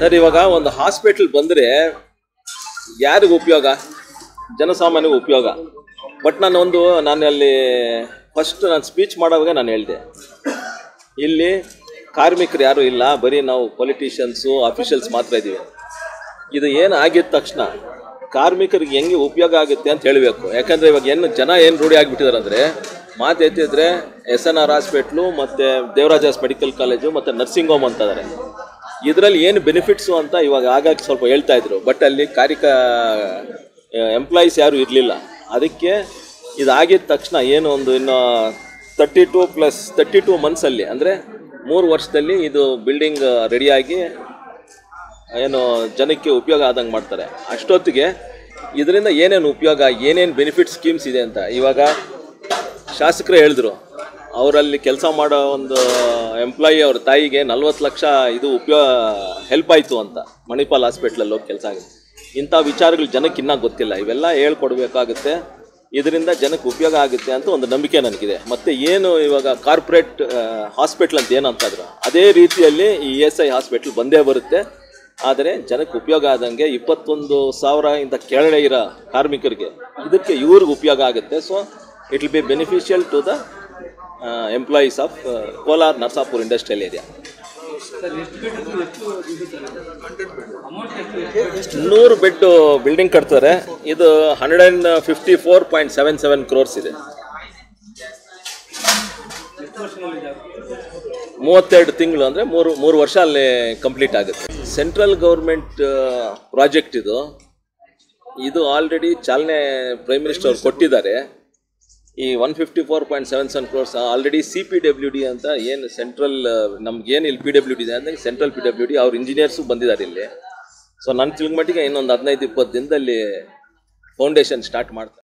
sir ಇವಾಗ ಒಂದು hospital ಬಂದರೆ ಯಾರಿಗೂ ಉಪಯೋಗ ಜನಸಾಮಾನ್ಯರಿಗೆ ಉಪಯೋಗ ಬಟ್ ನಾನು ಒಂದು ನಾನು ಅಲ್ಲಿ ಫಸ್ಟ್ ನಾನು ಸ್ಪೀಚ್ ಮಾಡುವಾಗ ನಾನು ಹೇಳಿದೆ ಇಲ್ಲಿ ಕಾರ್ಮಿಕರು ಯಾರೂ ಇಲ್ಲ ಬರೀ ನಾವು ಪೊಲಿಟಿಷಿಯನ್ಸು ಅಫಿಷಿಯಲ್ಸ್ ಮಾತ್ರ ಇದ್ದೀವಿ ಇದು ಏನು ಆಗಿದ ತಕ್ಷಣ ಕಾರ್ಮಿಕರಿಗೆ ಹೆಂಗೆ ಉಪಯೋಗ ಆಗುತ್ತೆ ಅಂತ ಹೇಳಬೇಕು ಯಾಕಂದರೆ ಇವಾಗ ಏನು ಜನ ಏನು ರೂಢಿ ಆಗಿಬಿಟ್ಟಿದ್ದಾರೆ ಅಂದರೆ ಮಾತು ಎತ್ತಿದ್ರೆ ಎಸ್ ಎನ್ ಆರ್ ಹಾಸ್ಪಿಟ್ಲು ಮತ್ತು ದೇವರಾಜಾಸ್ ಮೆಡಿಕಲ್ ಕಾಲೇಜು ಮತ್ತು ನರ್ಸಿಂಗ್ ಹೋಮ್ ಅಂತ ಇದ್ದಾರೆ ಇದರಲ್ಲಿ ಏನು ಬೆನಿಫಿಟ್ಸು ಅಂತ ಇವಾಗ ಆಗಾಗ ಸ್ವಲ್ಪ ಹೇಳ್ತಾ ಇದ್ರು ಬಟ್ ಅಲ್ಲಿ ಕಾರ್ಯಕ ಎಂಪ್ಲಾಯೀಸ್ ಯಾರೂ ಇರಲಿಲ್ಲ ಅದಕ್ಕೆ ಇದಾಗಿದ ತಕ್ಷಣ ಏನು ಒಂದು ಇನ್ನು thirty two plus thirty two ಮಂತ್ಸಲ್ಲಿ ಅಂದರೆ ಮೂರು ವರ್ಷದಲ್ಲಿ ಇದು ಬಿಲ್ಡಿಂಗ್ ರೆಡಿಯಾಗಿ ಏನು ಜನಕ್ಕೆ ಉಪಯೋಗ ಆದಂಗೆ ಮಾಡ್ತಾರೆ ಅಷ್ಟೊತ್ತಿಗೆ ಇದರಿಂದ ಏನೇನು ಉಪಯೋಗ ಏನೇನು ಬೆನಿಫಿಟ್ ಸ್ಕೀಮ್ಸ್ ಇದೆ ಅಂತ ಇವಾಗ ಶಾಸಕರೇ ಹೇಳಿದ್ರು ಅವರಲ್ಲಿ ಕೆಲಸ ಮಾಡೋ ಒಂದು ಎಂಪ್ಲಾಯಿ ಅವ್ರ ತಾಯಿಗೆ ನಲ್ವತ್ತು ಲಕ್ಷ ಇದು ಉಪಯೋಗ ಹೆಲ್ಪ್ ಆಯಿತು ಅಂತ ಮಣಿಪಾಲ್ ಹಾಸ್ಪಿಟ್ಲಲ್ಲಿ ಹೋಗಿ ಕೆಲಸ ಆಗುತ್ತೆ ಇಂಥ ವಿಚಾರಗಳು ಜನಕ್ಕೆ ಇನ್ನೂ ಗೊತ್ತಿಲ್ಲ ಇವೆಲ್ಲ ಹೇಳ್ಕೊಡ್ಬೇಕಾಗುತ್ತೆ ಇದರಿಂದ ಜನಕ್ಕೆ ಉಪಯೋಗ ಆಗುತ್ತೆ ಅಂತ ಒಂದು ನಂಬಿಕೆ ನನಗಿದೆ ಮತ್ತು ಏನು ಇವಾಗ ಕಾರ್ಪೊರೇಟ್ ಹಾಸ್ಪಿಟ್ಲ್ ಅಂತ ಏನಂತಾದ್ರು ಅದೇ ರೀತಿಯಲ್ಲಿ ಈ ಇ ಎಸ್ ಐ ಹಾಸ್ಪಿಟ್ಲ್ ಬಂದೇ ಬರುತ್ತೆ ಆದರೆ ಜನಕ್ಕೆ ಉಪಯೋಗ ಆದಂಗೆ ಇಪ್ಪತ್ತೊಂದು ಸಾವಿರ ಇಂದ ಕೆಳಗಡೆ ಇರೋ ಕಾರ್ಮಿಕರಿಗೆ ಇದಕ್ಕೆ ಇವ್ರಿಗೆ ಉಪಯೋಗ ಆಗುತ್ತೆ so it will be beneficial to the employees of Kolar Narsapur industrial area ನೂರು ಬೆಡ್ ಬಿಲ್ಡಿಂಗ್ ಕಟ್ತಾರೆ ಇದು hundred and fifty four point seven seven crores ಇದೆ ಮೂವತ್ತೆರಡು ತಿಂಗಳು ಅಂದರೆ ಮೂರು ಮೂರು ವರ್ಷ ಅಲ್ಲಿ ಕಂಪ್ಲೀಟ್ ಆಗುತ್ತೆ ಸೆಂಟ್ರಲ್ ಗೌರ್ಮೆಂಟ್ ಪ್ರಾಜೆಕ್ಟ್ ಇದು ಇದು ಆಲ್ರೆಡಿ ಚಾಲನೆ ಪ್ರೈಮ್ ಮಿನಿಸ್ಟರ್ ಅವ್ರು ಕೊಟ್ಟಿದ್ದಾರೆ ಈ one fifty four point seven seven crores already C P W D ಅಂತ ಏನು ಸೆಂಟ್ರಲ್ ನಮ್ಗೇನು ಇಲ್ಲಿ ಪಿ ಡಬ್ಲ್ಯೂ ಡಿ ಇದೆ ಅಂದರೆ ಸೆಂಟ್ರಲ್ ಪಿ ಡಬ್ಲ್ಯೂ ಡಿ ಅವ್ರ ಇಂಜಿನಿಯರ್ಸು ಬಂದಿದ್ದಾರೆ ಇಲ್ಲಿ ಸೊ ನನ್ನ ತಿಳ್ಮಟ್ಟಿಗೆ ಇನ್ನೊಂದು ಹದಿನೈದು ಇಪ್ಪತ್ತು ದಿನದಲ್ಲಿ ಫೌಂಡೇಶನ್ ಸ್ಟಾರ್ಟ್ ಮಾಡ್ತಾರೆ